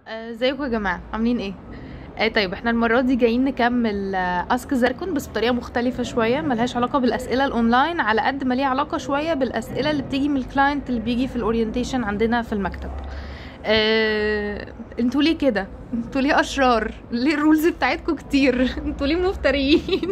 آه، ازيكم يا جماعة عاملين ايه؟ آه طيب احنا المرة دي جايين نكمل اسك زيركون بس بطريقة مختلفة شوية ملهاش علاقة بالأسئلة الأونلاين على قد ما ليها علاقة شوية بالأسئلة اللي بتيجي من الكلاينت اللي بيجي في الأورينتيشن عندنا في المكتب آه، انتوا ليه كده؟ انتوا ليه أشرار؟ ليه الرولز بتاعتكم كتير؟ انتوا ليه مفتريين؟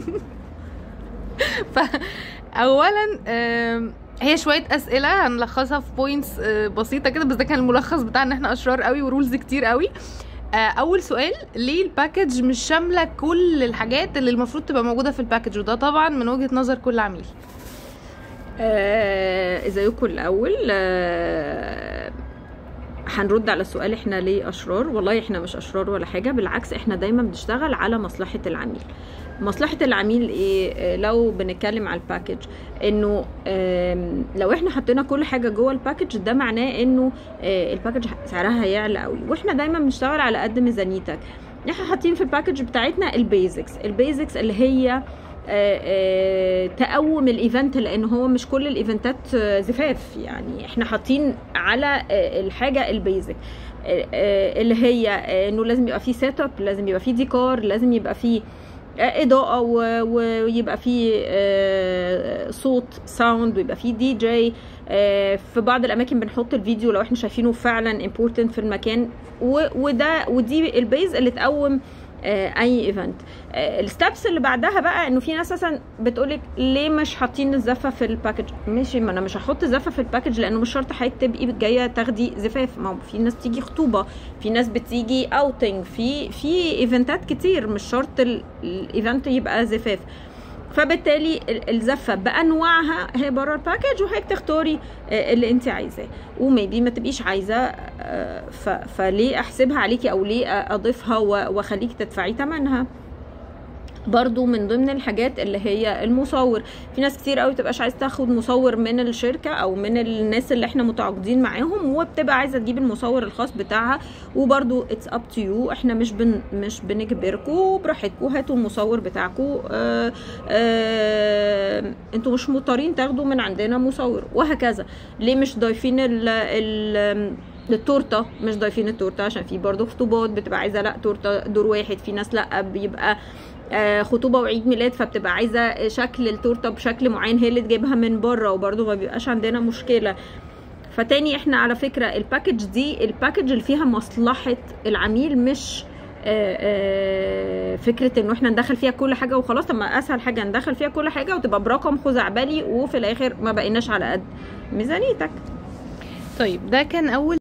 فأولا آم، هي شوية أسئلة هنلخصها في بوينتس بسيطة كده بس ده كان الملخص بتاع ان احنا أشرار قوي ورولز كتير قوي آه، اول سؤال ليه الباكج مش شامله كل الحاجات اللي المفروض تبقى موجوده في الباكج وده طبعا من وجهه نظر كل عميل آه، ازيكم الاول آه، هنرد على السؤال احنا ليه اشرار والله احنا مش اشرار ولا حاجه بالعكس احنا دايما بنشتغل على مصلحه العميل مصلحه العميل ايه آه، لو بنتكلم على الباكج انه آم، لو احنا حطينا كل حاجه جوه الباكج ده معناه انه آه، الباكج سعرها هيعلى قوي واحنا دايما بنشتغل على قد ميزانيتك احنا حاطين في الباكج بتاعتنا البيزكس البيزكس اللي هي آه، آه، تقوم الايفنت لان هو مش كل الايفنتات آه، زفاف يعني احنا حاطين على آه، الحاجه البيزك آه، آه، اللي هي آه، انه لازم يبقى فيه سيت اب لازم يبقى فيه ديكور لازم يبقى فيه آه، اضاءه و- ويبقى فيه آه، صوت ساوند ويبقى فيه دي جي آه، في بعض الاماكن بنحط الفيديو لو احنا شايفينه فعلا امبورتنت في المكان و- وده ودي البيز اللي تقوم آه، اي ايفنت الستبس اللي بعدها بقى انه في ناس مثلا بتقولك ليه مش حاطين الزفه في الباكج ماشي ما انا مش هحط زفه في الباكج لانه مش شرط حضرتك تبقي جايه تاخدي زفاف ما هو في ناس بتيجي خطوبه في ناس بتيجي اوتنج في في ايفنتات كتير مش شرط ال- الايفنت يبقى زفاف فبالتالي ال- الزفه بانواعها هي بره الباكج وهيك تختاري آه، اللي انت عايزاه وميبي ما تبقيش عايزه آه، ف- فليه احسبها عليكي او ليه اضيفها و- واخليكي تدفعي ثمنها برضو من ضمن الحاجات اللي هي المصور في ناس كتير قوي تبقاش عايز تاخد مصور من الشركة او من الناس اللي احنا متعاقدين معاهم وبتبقى عايزة تجيب المصور الخاص بتاعها وبرضو اتس اب تو يو احنا مش بن مش بنجبركم براحتكم هاتوا المصور بتاعكم آه آه انتوا مش مضطرين تاخدوا من عندنا مصور وهكذا ليه مش ضايفين ال ال التورته مش ضايفين التورته عشان في برضه خطوبات بتبقى عايزه لا تورته دور واحد في ناس لا بيبقى آه، خطوبه وعيد ميلاد فبتبقى عايزه شكل التورته بشكل معين هي اللي تجيبها من بره وبرضه ما بيبقاش عندنا مشكله فتاني احنا على فكره الباكج دي الباكج اللي فيها مصلحه العميل مش آه، آه، فكره انه احنا ندخل فيها كل حاجه وخلاص طب ما اسهل حاجه ندخل فيها كل حاجه وتبقى برقم خزعبلي وفي الاخر ما بقيناش على قد ميزانيتك طيب ده كان اول